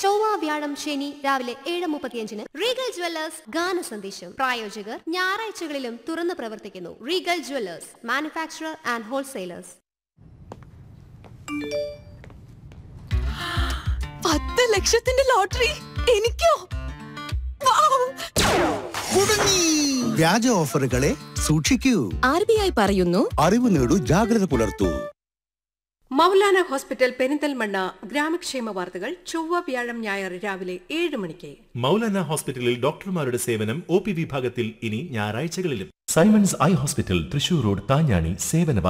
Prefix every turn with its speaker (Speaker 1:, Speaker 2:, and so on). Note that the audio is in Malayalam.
Speaker 1: ചൊവ്വ വ്യാഴം ശനി രാവിലെ ഏഴ് മുപ്പത്തിയഞ്ചിന് റീഗൽ ജ്വല്ലേഴ്സ് ഗാന സന്ദേശം പ്രായോജകർ ഞായറാഴ്ചകളിലും തുറന്നു പ്രവർത്തിക്കുന്നു Regal Jewellers manufacturer and wholesalers
Speaker 2: പത്ത് ലക്ഷത്തിന്റെ ലോട്ടറി എനിക്കോ
Speaker 3: വ്യാജ ഓഫറുകളെ സൂക്ഷിക്കൂ
Speaker 2: ആർ ബി ഐ പറയുന്നു
Speaker 3: അറിവ് നേടൂ ജാഗ്രത പുലർത്തൂ
Speaker 4: മൗലാന ഹോസ്പിറ്റൽ പെരിന്തൽമണ്ണ ഗ്രാമക്ഷേമ വാർത്തകൾ ചൊവ്വ വ്യാഴം ഞായർ രാവിലെ ഏഴ് മണിക്ക്
Speaker 5: മൗലാന ഹോസ്പിറ്റലിൽ ഡോക്ടർമാരുടെ സേവനം ഒ പി വിഭാഗത്തിൽ ഇനി ഞായറാഴ്ചകളിലും Simon's eye hospital Thrissur road Thanjani സേവന